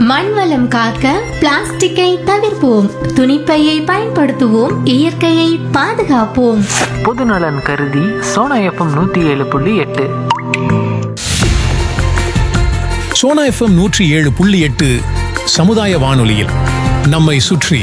மண் வளம் காக்க பிளாஸ்டிக்கை தவிர்ப்போம் துணிப்பையை பயன்படுத்துவோம் இயற்கையை பாதுகாப்போம் பொதுநலன் கருதி சோனா எஃப்எம் நூற்றி ஏழு புள்ளி எட்டு சோனா எஃப்எம் நூற்றி ஏழு புள்ளி எட்டு சமுதாய வானொலியில் நம்மை சுற்றி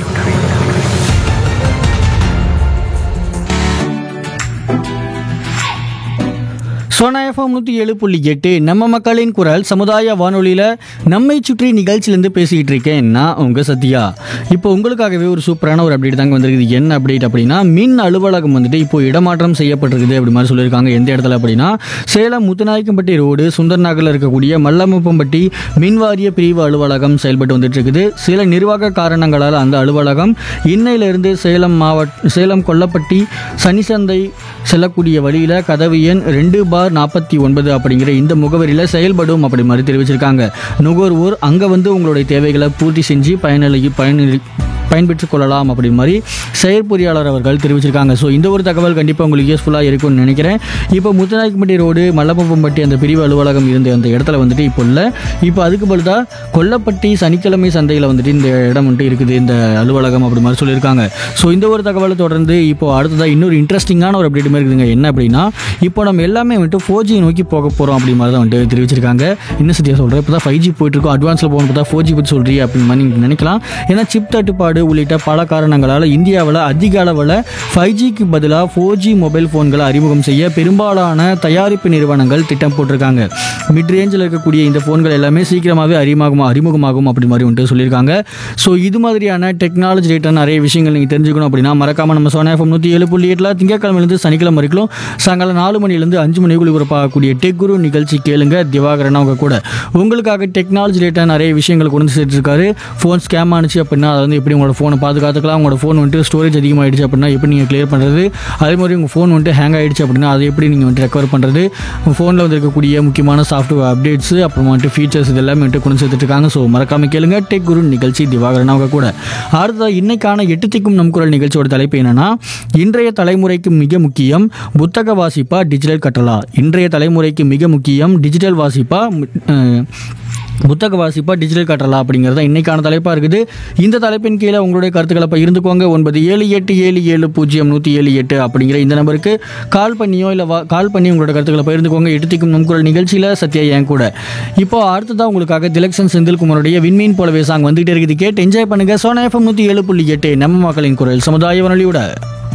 சோனா எஃப்எம் நூற்றி ஏழு புள்ளி எட்டு நம்ம மக்களின் குரல் சமுதாய வானொலியில் நம்மை சுற்றி நிகழ்ச்சியிலேருந்து பேசிக்கிட்டு இருக்கேன் நான் உங்கள் சத்யா இப்போ உங்களுக்காகவே ஒரு சூப்பரான ஒரு அப்டேட் தாங்க வந்திருக்குது என்ன அப்டேட் அப்படின்னா மின் அலுவலகம் வந்துட்டு இப்போ இடமாற்றம் செய்யப்பட்டிருக்குது அப்படி மாதிரி சொல்லியிருக்காங்க எந்த இடத்துல அப்படின்னா சேலம் முத்துநாயக்கம்பட்டி ரோடு சுந்தர் நகரில் இருக்கக்கூடிய மல்லமுப்பம்பட்டி மின்வாரிய பிரிவு அலுவலகம் செயல்பட்டு வந்துட்டு இருக்குது சில நிர்வாக காரணங்களால் அந்த அலுவலகம் இன்னையிலிருந்து சேலம் மாவட்ட சேலம் கொல்லப்பட்டி சனிசந்தை செல்லக்கூடிய வழியில் கதவு எண் ரெண்டு பார் நாற்பத்தி ஒன்பது அப்படிங்கிற இந்த முகவரியில் செயல்படும் அப்படி மாதிரி தெரிவிச்சிருக்காங்க நுகர்வோர் அங்கே வந்து உங்களுடைய தேவைகளை பூர்த்தி செஞ்சு பயனளி பயனளி பயன்பெற்றுக் கொள்ளலாம் அப்படி மாதிரி செயற்பொறியாளர் அவர்கள் தெரிவிச்சிருக்காங்க ஸோ இந்த ஒரு தகவல் கண்டிப்பாக உங்களுக்கு யூஸ்ஃபுல்லாக இருக்கும்னு நினைக்கிறேன் இப்போ முத்துநாயக்கம்பட்டி ரோடு மல்லப்பம்பட்டி அந்த பிரிவு அலுவலகம் இருந்த அந்த இடத்துல வந்துட்டு இப்போ இல்லை இப்போ அதுக்கு பதிலாக கொல்லப்பட்டி சனிக்கிழமை சந்தையில் வந்துட்டு இந்த இடம் வந்துட்டு இருக்குது இந்த அலுவலகம் அப்படி மாதிரி சொல்லியிருக்காங்க ஸோ இந்த ஒரு தகவலை தொடர்ந்து இப்போ அடுத்ததாக இன்னொரு இன்ட்ரெஸ்டிங்கான ஒரு அப்டேட் மாதிரி இருக்குதுங்க என்ன அப்படின்னா இப்போ நம்ம எல்லாமே வந்துட்டு ஃபோர் ஜி நோக்கி போக போகிறோம் அப்படி மாதிரி தான் வந்துட்டு தெரிவிச்சிருக்காங்க இன்னும் சரியாக சொல்கிறேன் இப்போ தான் ஃபைவ் ஜி போயிட்டுருக்கோம் அட்வான்ஸில் போகணும் பார்த்தா ஃபோர் ஜி பற்றி சொல்கிறீ அப்படின்னு மாதிரி நீங்கள் நினைக்கலாம் ஏன்னா சிப் தட்டுப்பாடு உள்ளிட்ட பல காரணங்களால் இந்தியாவில் அதிக அளவில் ஃபைவ் ஜிக்கு பதிலாக ஃபோர் ஜி மொபைல் ஃபோன்களை அறிமுகம் செய்ய பெரும்பாலான தயாரிப்பு நிறுவனங்கள் திட்டம் போட்டிருக்காங்க மிட் ரேஞ்சில் இருக்கக்கூடிய இந்த ஃபோன்கள் எல்லாமே சீக்கிரமாகவே அறிமுகமாக அறிமுகமாகும் அப்படி மாதிரி வந்துட்டு சொல்லியிருக்காங்க ஸோ இது மாதிரியான டெக்னாலஜி ரிலேட்டட் நிறைய விஷயங்கள் நீங்கள் தெரிஞ்சுக்கணும் அப்படின்னா மறக்காமல் நம்ம சோனா எஃப்எம் நூற்றி ஏழு புள்ளி எட்டில் திங்கக்கிழமையிலேருந்து சனிக்கிழமை வரைக்கும் சாயங்காலம் நாலு மணிலேருந்து அஞ்சு மணிக்குள் ஒளிபரப்பாகக்கூடிய டெக் குரு நிகழ்ச்சி கேளுங்க திவாகரன் அவங்க கூட உங்களுக்காக டெக்னாலஜி ரிலேட்டட் நிறைய விஷயங்கள் கொண்டு வந்து சேர்த்துருக்காரு ஃபோன் ஸ்கேம் ஆனிச்சு அப்படின்னா அதை வந்து எப்படி உங்களோட ஃபோனை பாதுகாத்துக்கலாம் உங்களோட ஃபோன் வந்துட்டு ஸ்டோரேஜ் அதிகமாகிடுச்சு அப்படின்னா எப்படி நீங்கள் கிளியர் பண்ணுறது அதே மாதிரி உங்கள் ஃபோன் வந்துட்டு ஹேங் ஆகிடுச்சு அப்படின்னா அதை எப்படி நீங்கள் வந்துட்டு ரெக்கவர் பண்ணுறது உங்கள் ஃபோனில் வந்து இருக்கக்கூடிய முக்கியமான சாஃப்ட்வேர் அப்டேட்ஸ் அப்புறமா வந்துட்டு ஃபீச்சர்ஸ் இது எல்லாமே வந்துட்டு கொண்டு சேர்த்துட்டு இருக்காங்க ஸோ மறக்காம கேளுங்க டெக் குரு நிகழ்ச்சி திவாகரன் அவங்க கூட அடுத்த இன்னைக்கான எட்டு திக்கும் நம் குரல் நிகழ்ச்சியோட தலைப்பு என்னன்னா இன்றைய தலைமுறைக்கு மிக முக்கியம் புத்தக வாசிப்பா டிஜிட்டல் கட்டலா இன்றைய தலைமுறைக்கு மிக முக்கியம் டிஜிட்டல் வாசிப்பா அஹ், புத்தக வாசிப்பா டிஜிட்டல் கட்டலா அப்படிங்கிறது தான் இன்னைக்கான தலைப்பாக இருக்குது இந்த தலைப்பின் கீழே உங்களுடைய கருத்துக்களை பகிர்ந்துக்கோங்க ஒன்பது ஏழு எட்டு ஏழு ஏழு பூஜ்ஜியம் நூற்றி ஏழு எட்டு அப்படிங்கிற இந்த நம்பருக்கு கால் பண்ணியோ இல்லை வா கால் பண்ணி உங்களோட கருத்துக்களை பகிர்ந்துக்கோங்க எடுத்துக்கும் நம் குரல் நிகழ்ச்சியில் சத்யா என் கூட இப்போ அடுத்ததாக உங்களுக்காக திலக்ஷன் செந்தில்குமாரோடைய விண்மீன் போலவே சாங் வந்துகிட்டே இருக்குது கேட்டு என்ஜாய் பண்ணுங்க சோனா எஃப்எம் நூற்றி ஏழு புள்ளி எட்டு நம்ம மக்களின் குரல் சமுதாய வானொலியோட